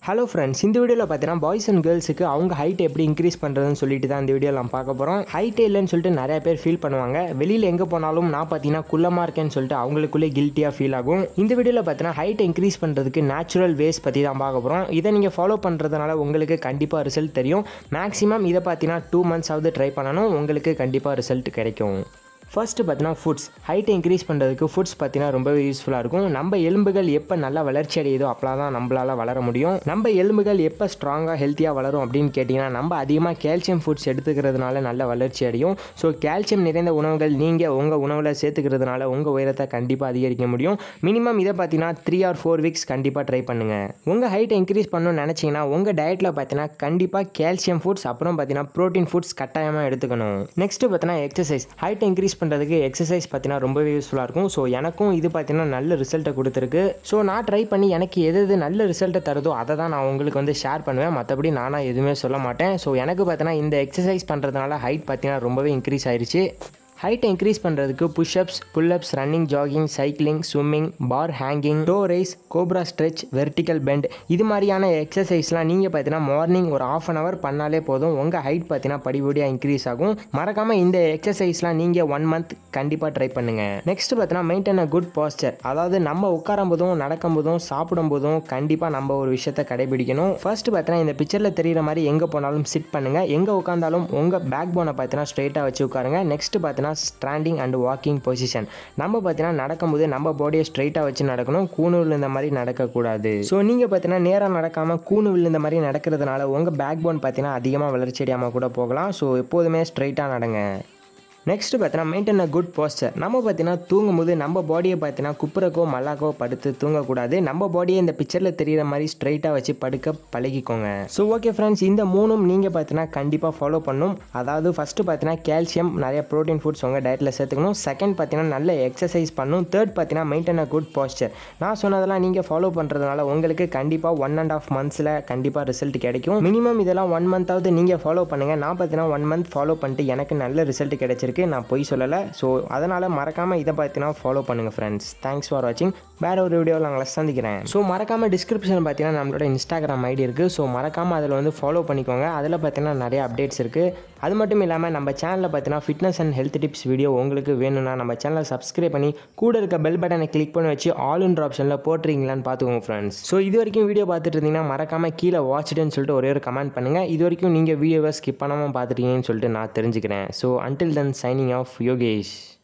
hello friends இந்த வீடியோவில் பார்த்தீங்கன்னா பாய்ஸ் அண்ட் கேர்ள்ஸுக்கு அவங்க ஹைட் எப்படி இன்க்ரீஸ் பண்ணுறதுன்னு சொல்லிட்டு தான் இந்த வீடியோவில் நம்ம பார்க்க போகிறோம் ஹைட்டே இல்லைன்னு சொல்லிட்டு நிறைய பேர் ஃபீல் பண்ணுவாங்க வெளியில் எங்கே போனாலும் நான் பார்த்தீங்கன்னா குள்ளமாக இருக்கேன்னு சொல்லிட்டு அவங்களுக்குள்ளே கில்ட்டியாக ஃபீல் ஆகும் இந்த வீடியோவில் பார்த்தீங்கன்னா ஹைட் இன்க்ரீஸ் பண்ணுறதுக்கு நேச்சுரல் வேஸ் பற்றி தான் பார்க்க போகிறோம் இதை நீங்கள் ஃபாலோ பண்ணுறதுனால உங்களுக்கு கண்டிப்பாக ரிசல்ட் தெரியும் மேக்ஸிமம் இதை பார்த்தீங்கன்னா டூ மந்த்ஸ் ஆகுது ட்ரை பண்ணணும் உங்களுக்கு கண்டிப்பாக ரிசல்ட் கிடைக்கும் ஃபர்ஸ்ட் பார்த்தீங்கன்னா ஃபுட்ஸ் ஹைட் இன்க்ரீஸ் பண்ணுறதுக்கு ஃபுட்ஸ் பார்த்தீங்கன்னா ரொம்பவே யூஸ்ஃபுல்லாக இருக்கும் நம்ம எலும்புகள் எப்போ நல்லா வளர்ச்சி அடையுதோ அப்போலாம் தான் நம்மளால் வளர முடியும் நம்ம எலும்புகள் எப்போ ஸ்ட்ராங்காக ஹெல்த்தியாக வளரும் அப்படின்னு கேட்டிங்கன்னா நம்ம அதிகமாக கால்சியம் ஃபுட்ஸ் எடுத்துக்கிறதுனால நல்ல வளர்ச்சி அடையும் ஸோ கால்சியம் நிறைந்த உணவுகள் நீங்கள் உங்கள் உணவில் சேர்த்துக்கிறதுனால உங்கள் உயரத்தை கண்டிப்பாக அதிகரிக்க முடியும் மினிமம் இதை பார்த்தீங்கன்னா த்ரீ ஆர் ஃபோர் வீக்ஸ் கண்டிப்பாக ட்ரை பண்ணுங்கள் உங்கள் ஹைட்டை இன்க்ரீஸ் பண்ணணும்னு நினச்சிங்கன்னா உங்கள் டயட்டில் பார்த்தீங்கன்னா கண்டிப்பாக கால்சியம் ஃபுட்ஸ் அப்புறம் பார்த்தீங்கன்னா ப்ரோட்டீன் ஃபுட்ஸ் கட்டாயமாக எடுத்துக்கணும் நெக்ஸ்ட்டு பார்த்தீங்கன்னா எக்ஸசைஸ் ஹைட் இன்க்ரீஸ் பண்ணுறதுக்கு எக்ஸசைஸ் பார்த்தீங்கன்னா ரொம்பவே யூஸ்ஃபுல்லாக இருக்கும் ஸோ எனக்கும் இது பார்த்தீங்கன்னா நல்ல ரிசல்ட்டை கொடுத்துருக்கு ஸோ நான் ட்ரை பண்ணி எனக்கு எது எது நல்ல ரிசல்ட்டை தருதோ அதை தான் நான் உங்களுக்கு வந்து ஷேர் பண்ணுவேன் மற்றபடி நானாக எதுவுமே சொல்ல மாட்டேன் ஸோ எனக்கு பார்த்தீங்கன்னா இந்த எக்ஸசைஸ் பண்ணுறதுனால ஹைட் பார்த்தீங்கன்னா ரொம்பவே இன்க்ரீஸ் ஆயிருச்சு ஹைட்டை இன்க்ரீஸ் பண்ணுறதுக்கு pushups pullups running jogging cycling swimming bar hanging toe raise cobra stretch vertical bend இது மாதிரியான எக்ஸசைஸ்லாம் நீங்கள் பார்த்தீங்கன்னா மார்னிங் ஒரு ஆஃப் அன் ஹவர் பண்ணாலே போதும் உங்கள் ஹைட் பார்த்தீங்கன்னா படிப்படியாக இன்க்ரீஸ் ஆகும் மறக்காமல் இந்த எக்ஸசைஸ்லாம் நீங்கள் ஒன் மந்த் கண்டிப்பாக ட்ரை பண்ணுங்கள் நெக்ஸ்ட் பார்த்தீங்கன்னா மெயின்டைன் அ குட் பாஸ்டர் அதாவது நம்ம உட்காரும் போதும் நடக்கும் போதும் சாப்பிடும் போதும் கண்டிப்பாக நம்ம ஒரு விஷயத்தை கடைபிடிக்கணும் ஃபர்ஸ்ட் பார்த்தீங்கன்னா இந்த பிக்சரில் தெரிகிற மாதிரி எங்கே போனாலும் சிட் பண்ணுங்கள் எங்கே உட்காந்தாலும் உங்கள் பேக் போனை பார்த்தீங்கன்னா ஸ்ட்ரைட்டாக வச்சு உட்காருங்க நெக்ஸ்ட் பார்த்தீங்கன்னா ஸ்டாண்டிங் அண்ட் வாக்கிங் பொசிஷன் நம்ம பார்த்தீங்கன்னா நடக்கும்போது நம்ம பாடியை ஸ்ட்ரைட்டாக வச்சு நடக்கணும் கூணு விழுந்த மாதிரி நடக்கக்கூடாது ஸோ நீங்கள் பார்த்தீங்கன்னா நேராக நடக்காமல் கூணு விழுந்த மாதிரி நடக்கிறதுனால உங்கள் பேக் போன் பார்த்தீங்கன்னா அதிகமாக வளர்ச்சி அடையாமல் கூட போகலாம் ஸோ எப்போதுமே ஸ்ட்ரைட்டாக நடங்க நெக்ஸ்ட் பார்த்தீங்கன்னா மெயின்டைன் அ குட் போஸ்டர் நம்ம பார்த்தீங்கன்னா தூங்கும்போது நம்ம பாடியை பார்த்தீங்கன்னா குப்புறக்கோ மல்லாக்கோ படுத்து தூங்கக்கூடாது நம்ம பாடியை இந்த பிக்சரில் தெரிகிற மாதிரி ஸ்ட்ரைட்டாக வச்சு படுக்க பழகிக்கோங்க ஸோ ஓகே ஃப்ரெண்ட்ஸ் இந்த மூணும் நீங்கள் பார்த்தீங்கன்னா கண்டிப்பாக ஃபாலோ பண்ணும் அதாவது ஃபஸ்ட்டு பார்த்தீங்கன்னா கால்சியம் நிறைய ப்ரோட்டீன் ஃபுட்ஸ் உங்கள் டயட்டில் சேர்த்துக்கணும் செகண்ட் பார்த்தீங்கன்னா நல்ல எக்ஸசைஸ் பண்ணணும் தேர்ட் பார்த்தீங்கன்னா மெயின்டைன் அ குட் போஸ்டர் நான் சொன்னதெல்லாம் நீங்கள் ஃபாலோ பண்ணுறதுனால உங்களுக்கு கண்டிப்பாக ஒன் அண்ட் ஆஃப் மந்த்ஸில் கண்டிப்பாக ரிசல்ட் கிடைக்கும் மினிமம் இதெல்லாம் ஒன் மந்த்தாவது நீங்கள் ஃபாலோ பண்ணுங்கள் நான் பார்த்தீங்கன்னா ஒன் மந்த் ஃபாலோ பண்ணிட்டு எனக்கு நல்ல ரிசல்ட் கிடைச்சிருக்கு இருக்கு நான் பொய் சொல்லலை ஸோ அதனால் மறக்காமல் இதை பார்த்தீங்கன்னா ஃபாலோ பண்ணுங்கள் ஃப்ரெண்ட்ஸ் தேங்க்ஸ் ஃபார் வாட்சிங் வேறு ஒரு வீடியோவில் நாங்கள் சந்திக்கிறேன் ஸோ மறக்காமல் டிஸ்கிரிப்ஷன் பார்த்தீங்கன்னா நம்மளோட இன்ஸ்டாகிராம் ஐடி இருக்குது ஸோ மறக்காமல் அதில் வந்து ஃபாலோ பண்ணிக்கோங்க அதில் பார்த்தீங்கன்னா நிறைய அப்டேட்ஸ் இருக்குது அது மட்டும் இல்லாமல் நம்ம சேனலில் பார்த்தீங்கன்னா fitness and health tips video உங்களுக்கு வேணும்னா நம்ம சேனலை சப்ஸ்கிரைப் பண்ணி கூட இருக்க பெல் பட்டனை கிளிக் பண்ணி வச்சு ஆல் இன் ஆப்ஷனில் போட்டுறீங்களான்னு பார்த்துக்கோங்க ஃப்ரெண்ட்ஸ் ஸோ இது வரைக்கும் வீடியோ பார்த்துட்டு இருந்தீங்கன்னா மறக்காமல் கீழே வாட்ச்டுன்னு சொல்லிட்டு ஒரே ஒரு கமெண்ட் பண்ணுங்கள் இது வரைக்கும் நீங்கள் வீடியோவை ஸ்கிப் பண்ணாமல் பார்த்துட்டீங்கன்னு சொல்லிட்டு நான் தெரிஞ்சுக்கிறேன் so until then signing off Yogesh